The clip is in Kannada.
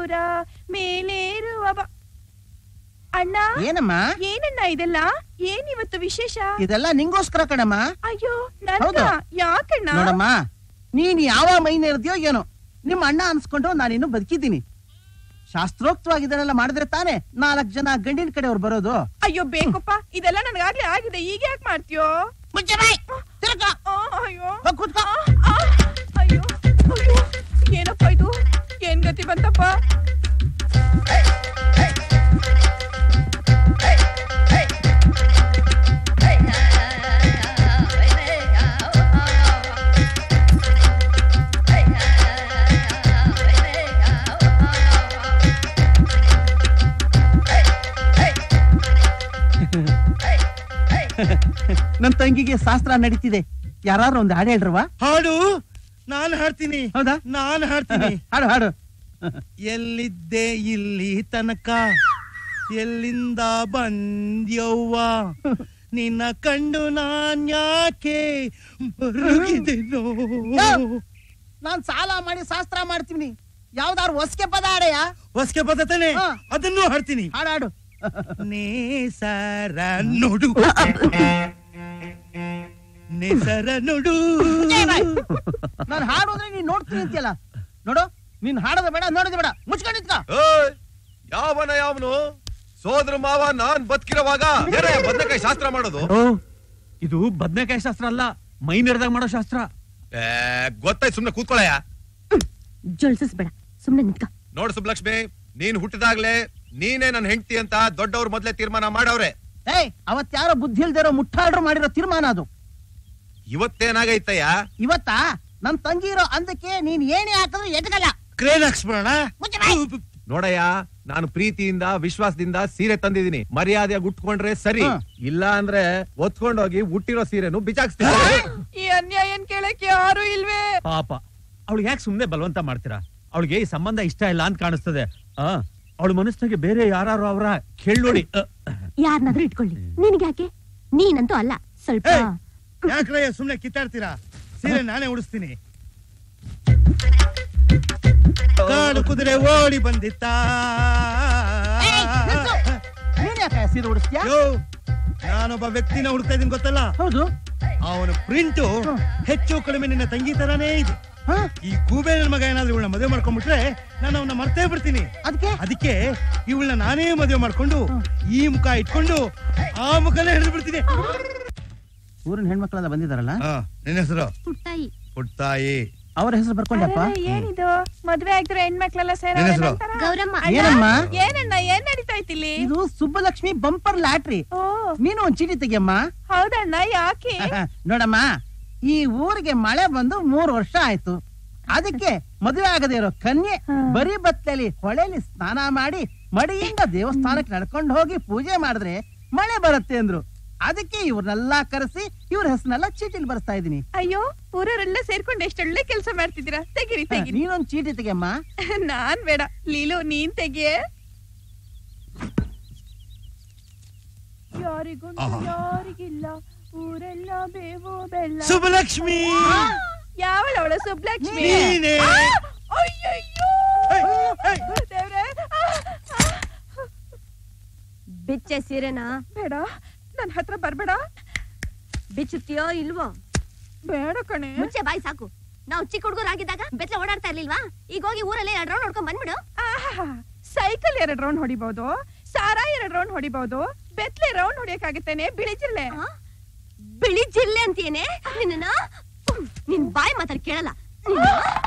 ದೂರ ಮೇಲೇರುವ ಬ- ಅಣ್ಣ ಏನಮ್ಮ ಏನಣ್ಣ ಇದೆಲ್ಲ ಏನಿವತ್ತು ವಿಶೇಷ ಇದೆಲ್ಲ ನಿಂಗೋಸ್ಕರ ಕಣಮ್ಮ ಅಯ್ಯೋ ನನ್ನ ಹೌದಾ? ಯಾಕಣ್ಣ ನೋಡಮ್ಮ ನೀನ್ ಯಾವ ಮೈನ ಇರ್ತೀಯೋ ಏನೋ ನಿಮ್ಮ ಅಣ್ಣ ಅನ್ಸ್ಕೊಂಡು ನಾನಿನ್ನು ಬದುಕಿದ್ದೀನಿ ಶಾಸ್ತ್ರೋಕ್ತವಾಗಿ ಇದನ್ನೆಲ್ಲ ಮಾಡಿದ್ರೆ ತಾನೇ ನಾಲ್ಕು ಜನ ಗಂಡಿನ ಕಡೆಯವ್ರು ಬರೋದು ಅಯ್ಯೋ ಬೇಕಪ್ಪ ಇದೆಲ್ಲ ನನಗಾಗ್ಲೇ ಆಗಿದೆ ಈಗ ಯಾಕೆ ಮಾಡ್ತೀಯೋ ಮುಚ್ಚೆ ಬಾಯ್, ತಿರ್ಗಾ. ಆ, ಅಯ್ಯೋ ಹೋಗ್ ಕೂತ್ಕೋ. ಆ, ಆ, ಅಯ್ಯೋ ಅಯ್ಯೋ ಏನಪ್ಪ ಇದು ಏನ್ ಗತಿ ಬಂತಪ್ಪ ನನ್ ತಂಗಿಗೆ ಶಾಸ್ತ್ರ ನಡೀತಿದೆ ಯಾರು ಒಂದು ಹಾಡು ಹೇಳ್ರವಾ ಹಾಡು ನಾನು ಹಾಡ್ತೀನಿ ಹೌದಾ ನಾನು ಹಾಡ್ತೀನಿ ಹಾಡು ಹಾಡು ಎಲ್ಲಿದ್ದೆ ಇಲ್ಲಿ ತನಕ ಎಲ್ಲಿಂದ ಬಂದ್ಯವ್ವ ನಿನ್ನ ಕಂಡು ನಾನ್ ಯಾಕೆ ಮರುಗಿದೆನೋ ನಾನ್ ಸಾಲ ಮಾಡಿ ಶಾಸ್ತ್ರ ಮಾಡ್ತೀನಿ ಯಾವ್ದಾರು ಹೊಸ್ಕೆ ಪದ ಹಾಡೆಯ ಹೊಸ್ಕೆ ಬದತಾನೆ ಹಾ. ಅದನ್ನು ಹಾಡ್ತೀನಿ ಹಾಡು ಹಾಡು ನೇಸರ ನೋಡು ನೇಸರ ನೋಡು ನಾನು ಹಾಡು ಅಂದ್ರೆ ನೀನ್ ನೋಡ್ತೀನಿ ಅಂತೀಯಲ್ಲ ನೋಡು ನೀನ್ ಹಾಡೋದು ಬೇಡ ನೋಡೋದು ಬೇಡ ಮುಚ್ಕೊಂಡು ನಿಂತ್ಕೋ ಏಯ್! ಯಾವನ ಯಾವನು ಸೋದರ ಮಾವ ನಾನ್ ಬದುಕಿರುವಾಗ ಬೇರೆ ಬದನೆಕಾಯಿ ಶಾಸ್ತ್ರ ಮಾಡೋದು ಇದು ಬದ್ನೆಕಾಯಿ ಶಾಸ್ತ್ರ ಅಲ್ಲ ಮೈ ನೆರೆದಾಗ ಮಾಡೋ ಶಾಸ್ತ್ರ ಏ, ಗೊತ್ತಾಯ್ತು ಸುಮ್ನೆ ಕೂತ್ಕೊಳಯ್ಯ ಜೊಳ್ಸಿಸ್ಬೇಡ ಸುಮ್ನೆ ನಿಂತ್ಕ ನೋಡ್ ಸುಬ್ಲಕ್ಷ್ಮಿ ನೀನ್ ಹುಟ್ಟಿದಾಗ್ಲೇ ನೀನೇ ನನ್ ಹೆಂಡತಿ ಅಂತ ದೊಡ್ಡವ್ರ ಮೊದ್ಲೇ ತೀರ್ಮಾನ ಮಾಡವ್ರೆ ಏಯ್ ಅವತ್ ಯಾರೋ ಬುದ್ಧಿ ಇಲ್ದಿರೋ ಮುಟ್ಟಾಡ್ರು ಮಾಡಿರೋ ತೀರ್ಮಾನ ಅದು ಇವತ್ತೇನಾಗೈತಯ್ಯ ಇವತ್ತಾ ನನ್ ತಂಗಿ ಇರೋ ಅಂದಕ್ಕೆ ನೀನ್ ಏನೇ ಹಾಕಿದ್ರು ಎಟ್ಗಲ್ಲ ಕ್ರೇನ್ ಹಾಕ್ಸ್ಬಿಡೋಣ ಮುಚ್ಚೆ ಬಾಯ್. ನೋಡಯ್ಯ ನಾನು ಪ್ರೀತಿಯಿಂದ ವಿಶ್ವಾಸದಿಂದ ಸೀರೆ ತಂದಿದ್ದೀನಿ ಮರ್ಯಾದೆಯಾಗಿ ಉಟ್ಕೊಂಡ್ರೆ ಸರಿ ಹಾ. ಇಲ್ಲ ಅಂದ್ರೆ ಒತ್ಕೊಂಡೋಗಿ ಹುಟ್ಟಿರೋ ಸೀರೆನು ಬಿಚಾಕ್ಸ್ತೀನಿ ಈ ಅನ್ಯಾಯನ್ ಕೇಳಕ್ಕೆ ಯಾರು ಇಲ್ವೇ ಪಾಪ ಅವಳಿಗೆ ಯಾಕೆ ಸುಮ್ನೆ ಬಲವಂತ ಮಾಡ್ತೀರಾ ಅವಳಿಗೆ ಈ ಸಂಬಂಧ ಇಷ್ಟ ಇಲ್ಲ ಅಂತ ಕಾಣಿಸ್ತದೆ ಆ ಅವಳ ಮನಸ್ಸಿನಾಗೆ ಬೇರೆ ಯಾರು ಅವರ ಕೇಳ್ ನೋಡಿ ಅ, ಯಾರನ್ನಾದ್ರೂ ಇಟ್ಕೊಳ್ಳಿ ನಿನಗೆ ಯಾಕೆ ನೀನಂತೂ ಅಲ್ಲ ಸ್ವಲ್ಪ ಏಯ್! ಯಾಕ್ರಯ್ಯ ಸುಮ್ನೆ ಕಿತ್ತಾಡ್ತೀರಾ ಸೀರೆ ನಾನೇ ಉಡಿಸ್ತೀನಿ ಕಾಡು ಕುದುರೆ ಓಡಿ ಬಂದಿತ್ತ ಏಯ್, ನಿಲ್ಸು. ನೀನ್ ಯಾಕೆ ಸೀರೆ ಉಡಿಸ್ತೀಯ ಯೋ ನಾನೊಬ್ಬ ವ್ಯಕ್ತಿನ ಹುಡುಕ್ತಾ ಇದೀನಿ ಗೊತ್ತಲ್ಲ ಹೌದು ಅವನ ಪ್ರಿಂಟು ಹೆಚ್ಚು ಕಡಿಮೆ ನಿನ್ನ ತಂಗಿ ತರಾನೇ ಇದೆ ಹ? ಈ ಗೂಬೆ ನನ್ ಮಗ ಏನಾದ್ರೂ ಇವಳನ್ನ ಮದುವೆ ಮಾಡ್ಕೊಂಡ್ಬಿಟ್ರೆ ನಾನು ಅವನ್ನ ಮರ್ತೇ ಬಿಡ್ತೀನಿ ಅದಕ್ಕೆ ಅದಕ್ಕೆ ಇವಳನ್ನ ನಾನೇ ಮದುವೆ ಮಾಡ್ಕೊಂಡು ಈ ಮುಖ ಇಟ್ಕೊಂಡು ಆ ಮುಖನೇ ಹಿಡಿದು ಬಿಡ್ತೀನಿ ಊರಿನ ಹೆಣ್ಮಕ್ಳೆಲ್ಲ ಬಂದಿದಾರಲ್ಲ ಹಾ ನಿನ್ನ ಹೆಸರು ಪುಟ್ಟಾಯಿ ಹುಟ್ಟಾಯಿ ಅವ್ರ ಹೆಸರು ಬರ್ಕೊಂಡಪ್ಪ ಅರೆ, ಏನಿದು ಮದ್ವೆ ಆಗಿದ್ರೆ ಹೆಣ್ಮಕ್ಳೆಲ್ಲ ಸೇರ ಏನ್ ಹೆಸ್ರು? ಗೌರಮ್ಮ ಏನಮ್ಮ ಏನಣ್ಣ ಏನ್ ನಡೀತಾ ಇತ್ತಿಲ್ಲಿ ಇದು ಸುಬ್ಬಲಕ್ಷ್ಮಿ ಬಂಪರ್ ಲಾಟ್ರಿ ಓ ನೀನು ಒಂದ್ ಚೀಟಿ ತೆಗಿಯಮ್ಮ ಹೌದಣ್ಣ ಯಾಕೆ ನೋಡಮ್ಮ ಈ ಊರಿಗೆ ಮಳೆ ಬಂದು ಮೂರು ವರ್ಷ ಆಯ್ತು ಅದಕ್ಕೆ ಮದುವೆ ಆಗದೆ ಇರೋ ಕನ್ಯೆ ಹಾ. ಬರೀ ಬತ್ತಲಿ ಹೊಳೆಲಿ ಸ್ನಾನ ಮಾಡಿ ಮಡಿಯಿಂದ ದೇವಸ್ಥಾನಕ್ಕೆ ನಡ್ಕೊಂಡು ಹೋಗಿ ಪೂಜೆ ಮಾಡಿದ್ರೆ ಮಳೆ ಬರುತ್ತೆ ಅಂದ್ರು ಅದಕ್ಕೆ ಇವ್ರನ್ನೆಲ್ಲ ಕರೆಸಿ ಇವ್ರ ಹೆಸರನ್ನೆಲ್ಲ ಚೀಟಿಲಿ ಬರ್ಸ್ತಾ ಇದೀನಿ ಅಯ್ಯೋ ಊರವರೆಲ್ಲ ಸೇರ್ಕೊಂಡು ಎಷ್ಟೊಳ್ಳೆ ಕೆಲಸ ಮಾಡ್ತಿದ್ದೀರಾ ತೆಗಿರಿ ತೆಗಿರಿ ನೀನೊಂದ್ ಚೀಟಿ ತೆಗಿಯಮ್ಮ ನಾನ್ ಬೇಡ ಲೀಲು ನೀನ್ ತೆಗಿಯೇ ಯಾರಿಗೊಂದು ಯಾರಿಗಿಲ್ಲ ಊರೆಲ್ಲ ಬೇವು ಬೆಲ್ಲ ಸುಬ್ಬಲಕ್ಷ್ಮಿ ಯಾವಳ ಅವಳ ಸುಬ್ಲಕ್ಷ್ಮಿ ನೀನೇ. ಆ! ಅಯ್ಯಯ್ಯೋ ಏಯ್, ಏಯ್. ದೇವ್ರೇ ಆ! ಆ! ಬಿಚ್ಚೆ ಸೀರೆನಾ ಬೇಡ ನನ್ ಹತ್ರ ಬರ್ಬೇಡ ಬಿಚ್ಚುತ್ತೀಯೋ ಇಲ್ವೋ ಬೇಡ ಕಣೆ ಮುಂಚೆ ಬಾಯಿ ಸಾಕು ನಾವು ಚಿಕ್ಕ ಹುಡುಗರಾಗಿದ್ದಾಗ ಬೆತ್ತಲೆ ಓಡಾಡ್ತಾ ಇರ್ಲಿಲ್ವಾ ಈಗ ಹೋಗಿ ಊರಲ್ಲಿ ಎರಡು ರೌಂಡ್ ನೋಡ್ಕೊಂಡ್ ಬಂದ್ಬಿಡು ಆಹಾ, ಸೈಕಲ್ ಎರಡ್ ರೌಂಡ್ ಹೊಡಿಬಹುದು ಸಾರಾ ಎರಡ್ ರೌಂಡ್ ಹೊಡಿಬಹುದು ಬೆತ್ಲೆ ರೌಂಡ್ ಹೊಡಿಯಕ್ಕಾಗತ್ತೇನೆ ಬಿಳಿ ಜಿಲ್ಲೆ ಆ? ಬಿಳಿ ಜಿಲ್ಲೆ ಅಂತೀಯೇನೆ ನಿನ್ನ ನಿನ್ ಬಾಯಿ ಮಾತಾಡ್ ಕೇಳಲ್ಲ ನಿನ್ನ